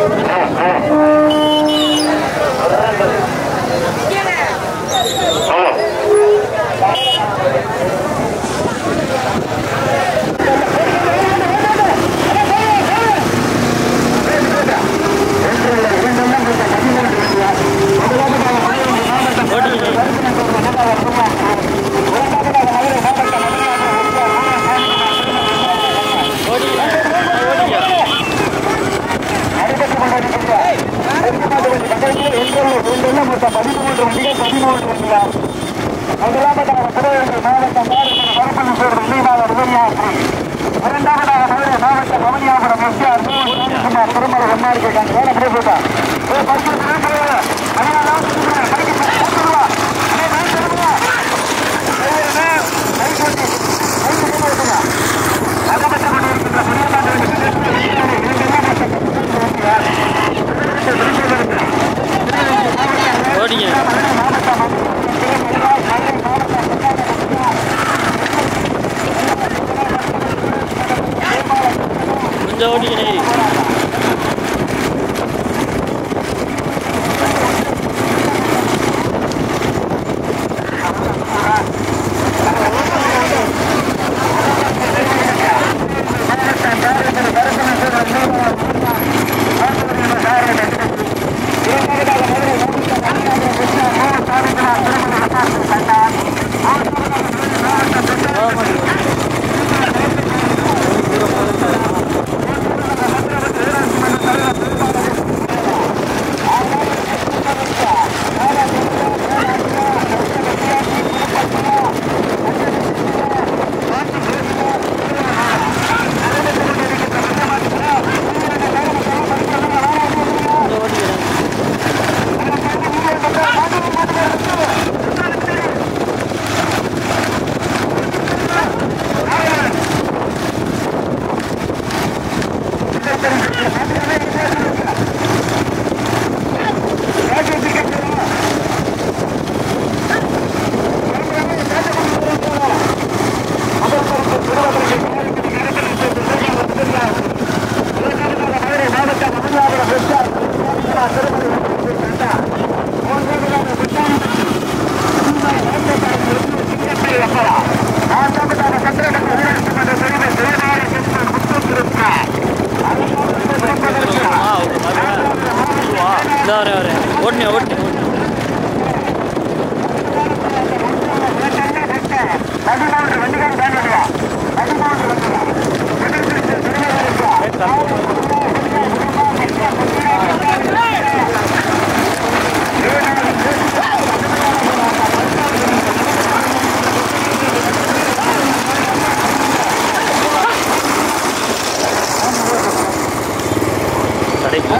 ஓடிங்க கொஞ்சம் ஓடிங்க இந்த வரேன் வரேன் ஓட்டுங்க ஓட்டுங்க ஓட்டுங்க கடைக்கு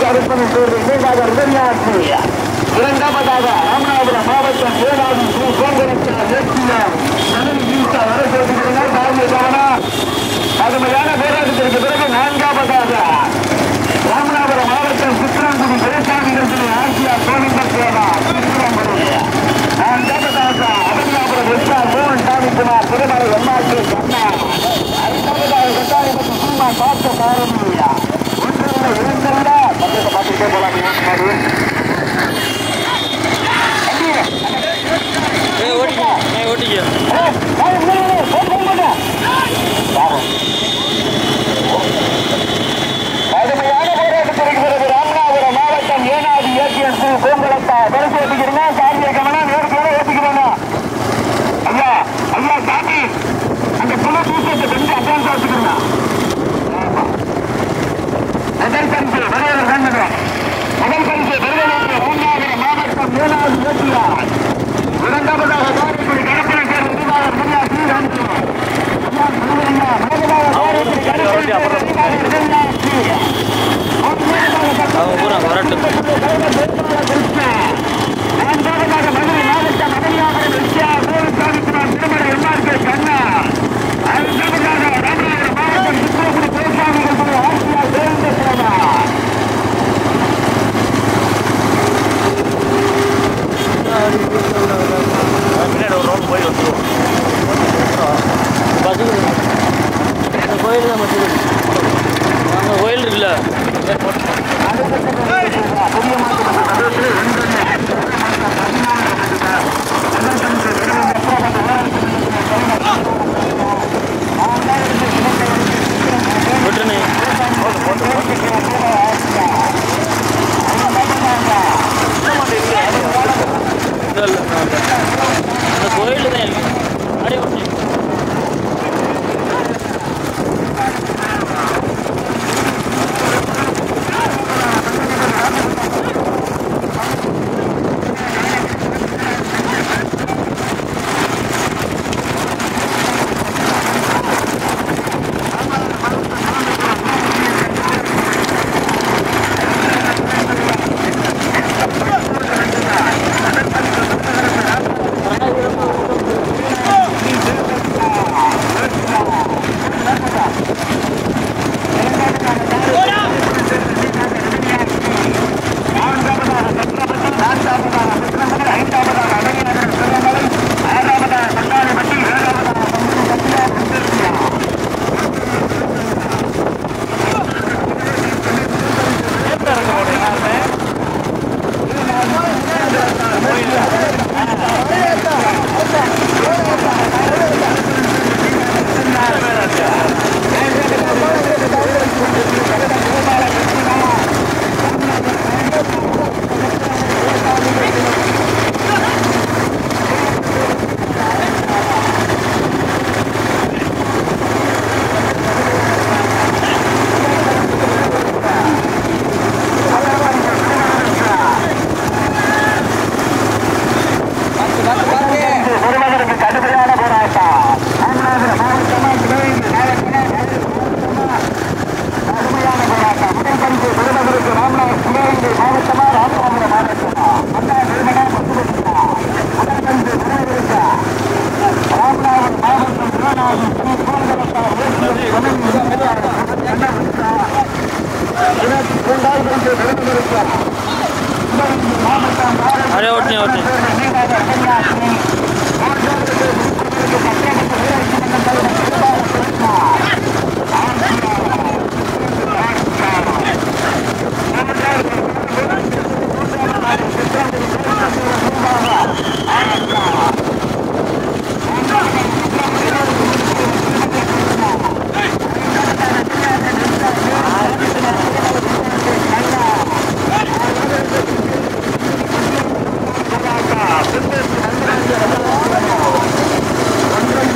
அறுப்பது தேர்வு இரண்டாவது உதவியாட்சி இரண்டாவதாக ராமநாதபுரம் மாவட்டம் ஏழாவது ஸ்ரீ கோங்கரச்சார் ஏற்றியம் மணல் வீச வர செய்திருக்கிறார் காரணி கவனம் கடுமையான போராட்டத்திற்கு பிறகு நான்காவதாக ராமநாதபுரம் மாவட்டம் சித்திராங்குடி துரைசாமி ஆசியா கோவிந்த சேனா திருச்சிராம்பூர் நான்காவதாக அகமதாபுரம் எஸ்ஆர் மோகன் சாமிக்குமார் திருமலை எம்ஆர்கே கண்ணா ஐந்தாவதாக வெட்டாரிபத்து சீமா பார்த்த பாரதியா ஒன்றில் இரண்டல்ல பக்கத்தை பார்த்துட்டே போலாம் முன்னாடி ஏய் ஓட்டிக்க ஏய் ஓட்டிக்க ஏய், வாங்க, முன்னாடி வாங்க, போங்க, போங்க, போங்க. வாங்க. கடுமையான போராட்டத்திற்கு பிறகு ராமநாதபுரம் மாவட்டம் ஏனாதி ஏசியன் ஸ்ரீ கோம்பலத்தா பரிசு ஓட்டிக்கிறீங்க காரியை கவனம் நேரத்தோட ஓட்டிக்கிறோங்க ஐயா ஐயா சாமி அந்த புல தூக்கத்தை கொஞ்சம் அட்வான்ஸ் வச்சுக்கிறீங்க முதல் பரிசு வருவது வேண்டுகிறோம் முதல் பரிசு வருவது மூன்றாவது மாவட்டம் ஏனாதி ஏசியான் இரண்டாவதாக காரைக்குடி கடற்கரை பேர் விரிவாளர் முன்னா ஸ்ரீராமகிருஷ்ணன் ஐயா சொல்லுங்க முதலாவது காரைக்குடி கடற்கரை பேர் விரிவாளர் முன்னா ஸ்ரீராமகிருஷ்ணன் அவங்க பூரா வரட்டும் நான்காவதாக மதுரை மாவட்டம் அடையாளம் வித்யா கோவிந்தாமிக்குமார் திருமண எம்ஆர்கே கண்ணா ஐந்தாவதாக ராமநாதபுரம் மாவட்டம் சித்திரகுடி கோசாமி ஆசியா தேவேந்திர சேனா பின்னாடி ஒரு ரவுண்ட் போய் வந்துடுவோம் பஸ்ஸுக்கு அந்த கோயில் தான் பஸ்ஸுக்கு அங்கே கோயில் இருக்குல்ல விட்டுருண்ணே இல்லை இல்லை அந்த கோயில் தான் இருக்கு அப்படியே விட்டு ஒருவருக்கு கடுமையான போராட்டம் ராமநாதபுரம் மாவட்டமா சிவகங்கை மாவட்டமா கடுமையான போராட்டம் முதல் பரிசு பெருமகருக்கு ராமநாதபுரம் சிவகங்கை மாவட்டமா ராமநாதபுரம் மாவட்டமா அண்ணா நிர்மலா பசுபதியா முதல் பரிசு பெருமகருக்கு ராமநாதபுரம் மாவட்டம் சிவநாதி ஸ்ரீ கோலகலத்தா ஓசியர் வனம் இருபத்தி இரண்டாவது பரிசு பெருமகருக்கு சிவகங்கை மாவட்டம் அப்படியே ஓட்டினே ஓட்டினே Thank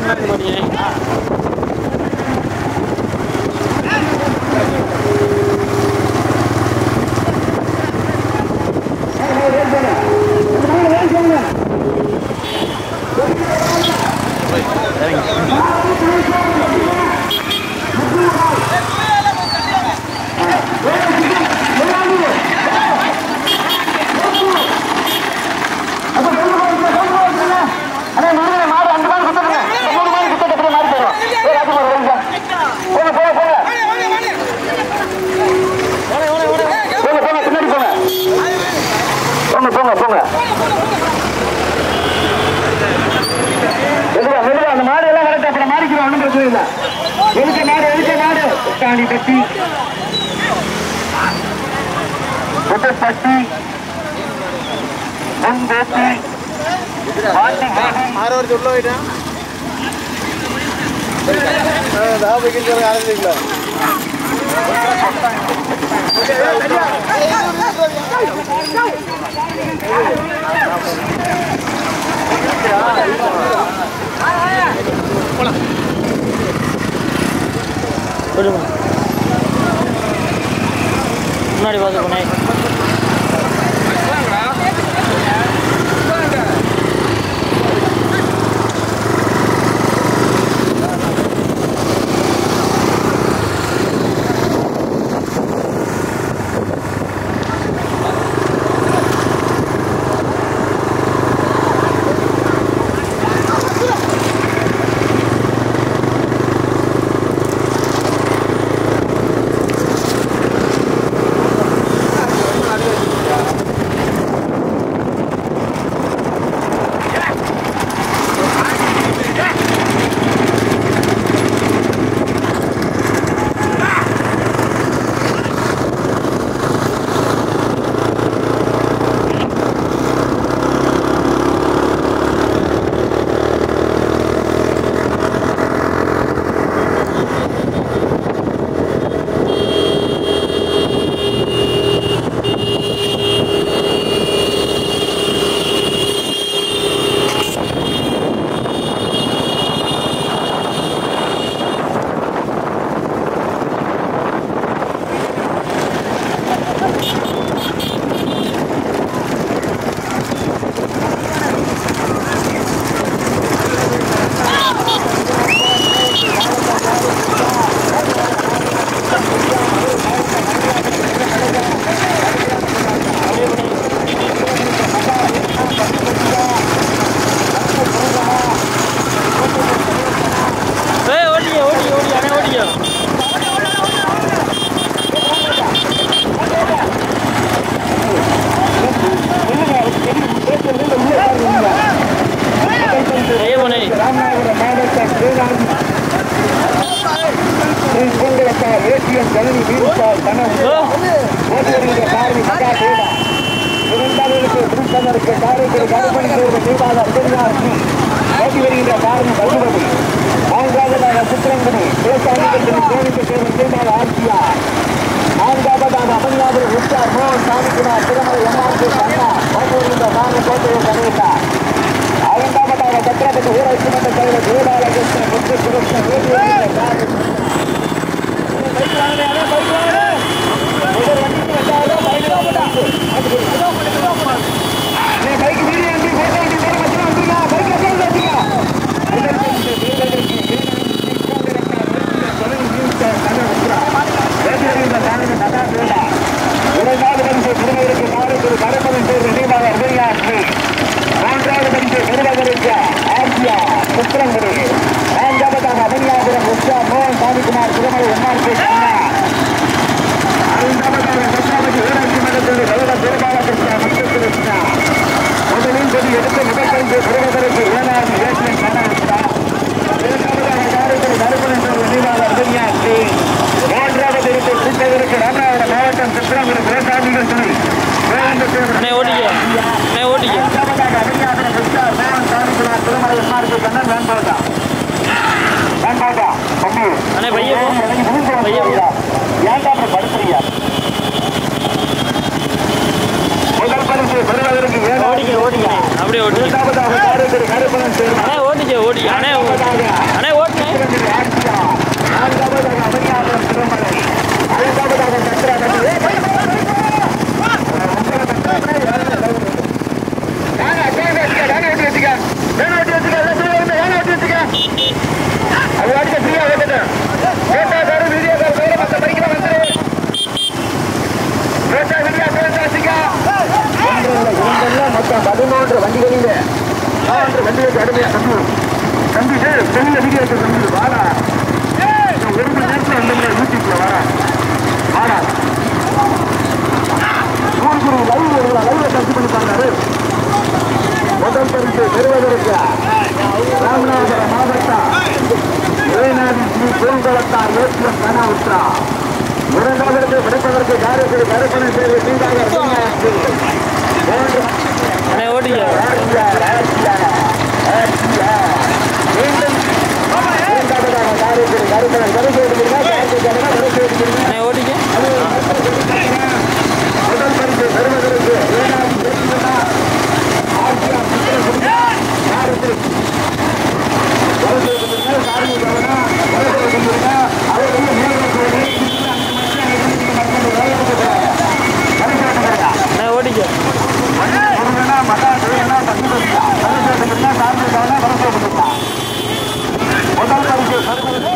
முன்னாடி போறீங்க போங்க போங்க போங்க மெதுவா மெதுவா அந்த மாடு எல்லாம் கரெக்ட் அப்புறம் மாறிக்கிறோம் ஒன்றும் பிரச்சனை இல்லை எதுக்க மாடு எதுக்க மாடு தாண்டி பட்டி புட்டப்பட்டி முன்பேட்டி பாண்டி கேடி ആരോ ഒരു ചുള്ള പോയിട്ടാ ദാപിക്കുന്ന ആരംഭിക്കില്ല சொல்லுங்க முன்னாடி பார்த்து போனேன் ஏய் ஓட்டிக்க ஓட்டிக்க ஓட்டிக்க அண்ணே ஓட்டிக்க ஏய் போனே ராமநாதபுரம் மாவட்டம் வேளாண் ஸ்ரீ பூங்கலத்தார் ஏசிஎம் கணினி வீழ்ச்சால் தனம் ஓ ஓட்டி வருகிற காரணி மகா தேவா இரண்டாவதுக்கு திருச்சந்தருக்கு காரைக்குடி கருப்பணி தேர்வு தீபாவளி பெரியார் சி ஓட்டி வருகின்ற காரணி பகுமதி நான்காவதாக சித்திரங்குடி தேசாணிக்கத்தின் கோவிக்கு தேர்வு தீபாவளி ஆட்சியார் நான்காவதாக அமல்நாதர் உச்சார் மோகன் சாமிக்குமார் திருமலை எம்ஆர்பி கண்ணா ஓட்டி வருகின்ற காரணி கோட்டையை கருவித்தார் ஐந்தாவதாக சத்திரப்பட்டி ஊராட்சி மன்ற தலைவர் தேவாலயகிருஷ்ணன் முத்து சுரக்ஷன் ஓட்டி வருகின்ற காரணி இரண்டாவது பரிசு திருநெல்வேலிக்கு காரைக்குடி கருப்பதன் பேர் நினைவாக உதயாட்சி மூன்றாவது பரிசு திருநகருக்கு ஆசியா புத்திரங்குடி நான்காவதாக அமனியாபுரம் உஷா மோகன் சாமிக்குமார் திருமலை எம்ஆர்பி கண்ணா ஐந்தாவதாக சத்ராபதி ஊராட்சி மன்றத்தில் கௌரவ திருபாலகிருஷ்ணா முத்துகிருஷ்ணா முதலில் கொடி எடுத்து முதல் பரிசு திருநகருக்கு ஏனாதி ஏசியன் கண்ணா இரண்டாவதாக காரைக்குடி கருப்பதன் பேர் நினைவாக உதயாட்சி மூன்றாவது பரிசு கிருஷ்ணகிரிக்கு ராமநாதபுரம் மாவட்டம் சித்திரங்குடி விவசாயிகள் துணை அண்ணே ஓட்டிக்க அண்ணே ஓட்டிக்க இரண்டாவதாக அமனியாபுரம் உஷா மோகன் சாமிக்குமார் திருமலை எம்ஆர்பி கண்ணா வேண்டாம் வேண்டாம் தம்பி அண்ணே பையன் போ. பையன் பையன் போ. ஏன்டா அப்படி படுத்துறீங்க முதல் பரிசு பெறுவதற்கு ஏழு ஓட்டிக்க ஓட்டிக்க அப்படியே ஓட்டிக்க இரண்டாவதாக காரைக்குடி கருப்பணன் சேர்மா அண்ணே ஓட்டிக்க ஓடிக்க ஓடிக்க அண்ணே அண்ணே ஓட்டுனே மொத்தம் பதினொன்று வண்டிகளில் நான்கு வண்டிகளுக்கு அருமையா தம்பி தம்பி பெரிய வீடியோ தம்பி வாடா ஒரு மணி நேரத்தில் வந்து யூடியூப்ல வாடா வாடா ஊருக்கு லைவ் வருவா லைவ் டச் பண்ணி பாருங்க முதல் பரிசு பெறுவதற்கு ராமநாதபுரம் மாவட்டம் ஏனாதி ஸ்ரீ பூங்குளத்தார் ஏற்றியம் கனாவுத்ரா இரண்டாவதற்கு விடுப்பதற்கு காரைக்குடி கருப்பணன் சேவை சீதாக ரமணியாசி மூன்று அண்ணே ஓடிக்க ஆட்சியார் ஆட்சியார் ஆட்சியார் மீண்டும் இரண்டாவதாக காரைக்குடி கருப்பணன் கருப்பேடுகிறீங்க காரைக்குடி கருப்பேடுகிறீங்க அண்ணே ஓடிக்க முதல் பரிசு பெறுவதற்கு ஏனாதி பெருந்தா ஆட்சியார் சுந்தரசுந்தரா காரைக்குடி கருப்பேடுகிறீங்க காரைக்குடி கருப்பணா கருப்பேடுகிறீங்க அவர் வந்து மூன்று கோடி அண்ணே ஓடிக்க முருகனா மகா தேவனா தங்கிதா கருப்பேடுகிறீங்க காரைக்குடி கருப்பேடுகிறீங்க முதல் பரிசு பெறுவதற்கு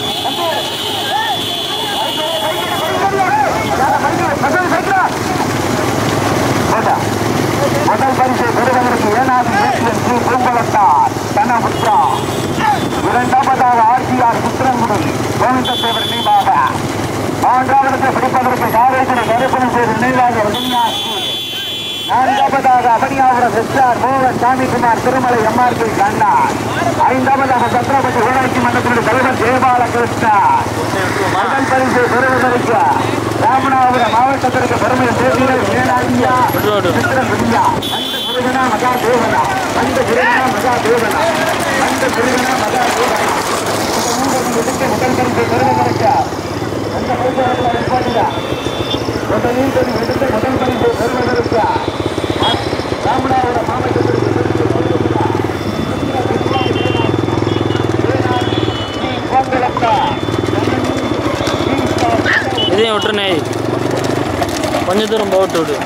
முதல் பரிசு பெறுவதற்கு ஏனாதி ஏசியன் ஸ்ரீ பூம்பலத்தார் தனபுத்ரா இரண்டாவதாக ஆர்ஜிஆர் புத்திரங்குடி கோவிந்தத்தேவர் நினைவாக மூன்றாவதற்கு பிடிப்பதற்கு காரைக்குடி கருப்பணம் செய்த நினைவாக ரஜினியாசி நான்காவதாக அவனியாபுரம் எஸ்ஆர் மோகன் சாமிக்குமார் திருமலை எம்ஆர்கே கண்ணா ஐந்தாவதாக சத்ரபதி ஊராட்சி மன்றத்தினுடைய தலைவர் ஜெயபாலகிருஷ்ணா முதல் பரிசு பெறுவதற்கு ராமநாதபுரம் மாவட்டத்திற்கு பெருமை சேர்த்தீர்கள் மேலாண்டியா விடு. சித்திரகுடியா அந்த முருகனா மகா தேவனா அந்த முருகனா மகா தேவனா அந்த முருகனா மகா தேவனா இந்த மூன்று எடுத்து முதல் பரிசு பெறுவதற்கு அந்த பரிசு அவர்களை நிப்பாட்டுங்க. முதலில் பரி எடுத்து முதல் பரிசு பெறுவதற்கு ராமநாதபுரம் மாவட்டத்திற்கு பெருமை சேர்த்தீர்களா? ஸ்ரீ கோங்கலத்தா இதையும் விட்டுருண்ணே கொஞ்சம் தூரம் போட்டு விடு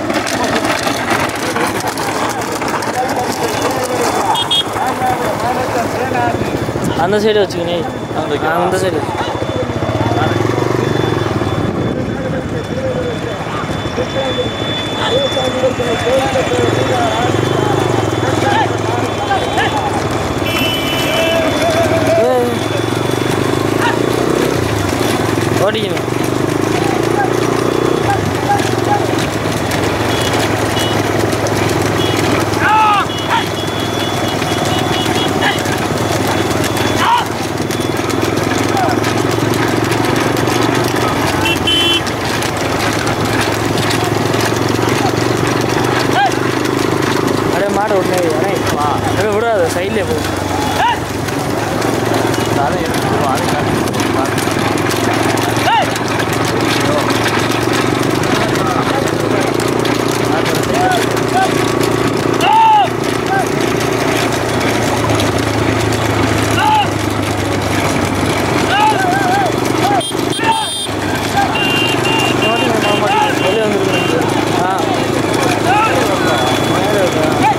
அந்த சைடு வச்சுக்கணே அந்த சைடு ஓடிக்கணும் அப்படியே மாடு விடனே அண்ணே அப்படியே விடாத சைட்லேயே போ வெளியே வந்துருக்கு ஆ மேலே இருக்கா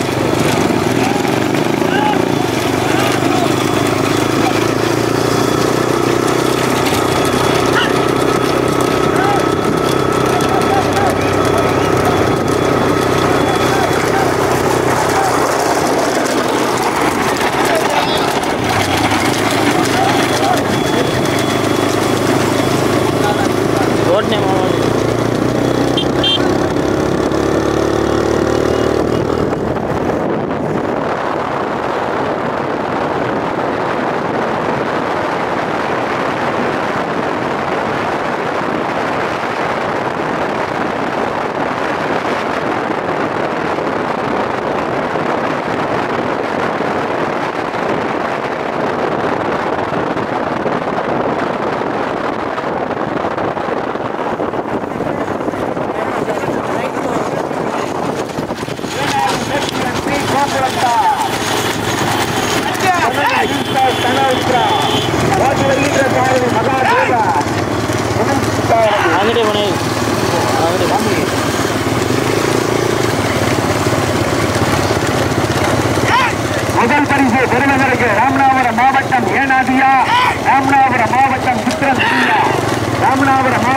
ஓட்டினே மாமா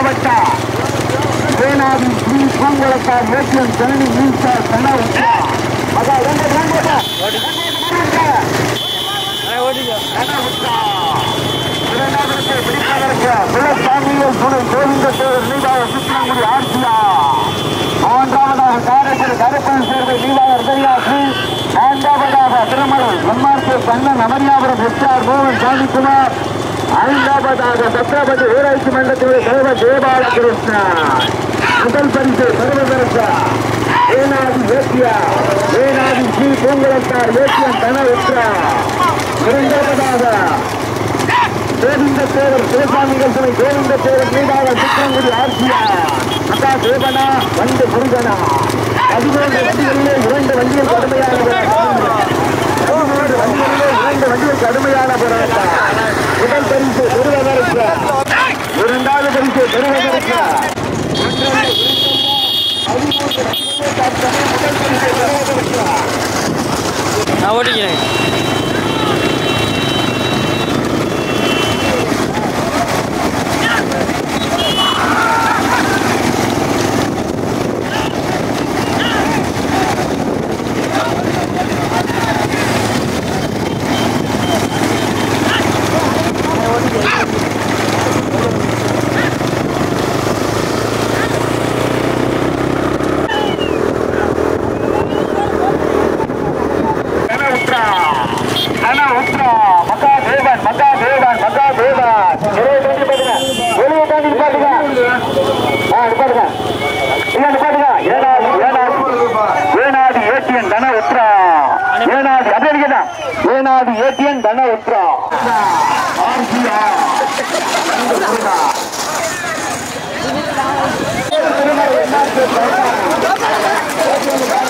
மாவட்டம் சேனாதி ஸ்ரீ பூங்குளத்தார் ஏசியன் ஜனனி மீன்சார் கண்ணா உச்சா மகா எங்க வேங்கோட்டா குலசாமியில் துணை கோவிந்த தேவர் நீதாய சுத்திரங்குடி ஆட்சியா மூன்றாவதாக காரைக்குடி கருப்பன் சேர்ந்த நீதாயர் பெரியாசி நான்காவதாக திருமலை எம்ஆர்கே கண்ணன் அமரியாபுரம் எஸ்ஆர் மோகன் சாமிக்குமார் ஐந்தாவதாக சத்ரபதி ஊராட்சி மன்றத்தினுடைய தலைவர் தேபாலகிருஷ்ணன் முதல் பரிசு சர்வதரசா ஏனாதி ஏசியா ஏனாதி ஸ்ரீ பூங்குளத்தார் ஏசியன் தன உத்ரா இரண்டாவதாக கோவிந்த தேவர் சிவசாமிகள் துணை கோவிந்த தேவர் மீதாக சித்திரங்குடி ஆர்சியா அக்கா தேவனா வந்து முருகனா பதிமூன்று வண்டிகளிலே இரண்டு வண்டிகள் கடுமையான போராட்டம் பதிமூன்று வண்டிகளிலே இரண்டு வண்டிகள் கடுமையான போராட்டம் முதல் பரிசு பெறுவதற்கு இரண்டாவது பரிசு பெறுவதற்கு ஒன்றல்ல, இரண்டல்ல, பதிமூன்று வண்டிகளிலே தற்சமயம் முதல் பரிசு பெறுவதற்கு நான் ஓட்டிக்கிறேன் கன உத்ரா கன உத்ரா மக்கா தேவன் மக்கா தேவன் மக்கா தேவன் வெளியே தாண்டி பாருங்க வெளியே தாண்டி பாருங்க ஆ நிப்பாட்டுங்க இல்ல நிப்பாட்டுங்க ஏனாதி ஏனாதி ஏனாதி ஏட்டியன் தன உத்ரா ஏனாதி அப்படியே நிக்கிறேன் ஏனாதி ஏட்டியன் தன உத்ரா ஆர்சியா திருமலை என்ன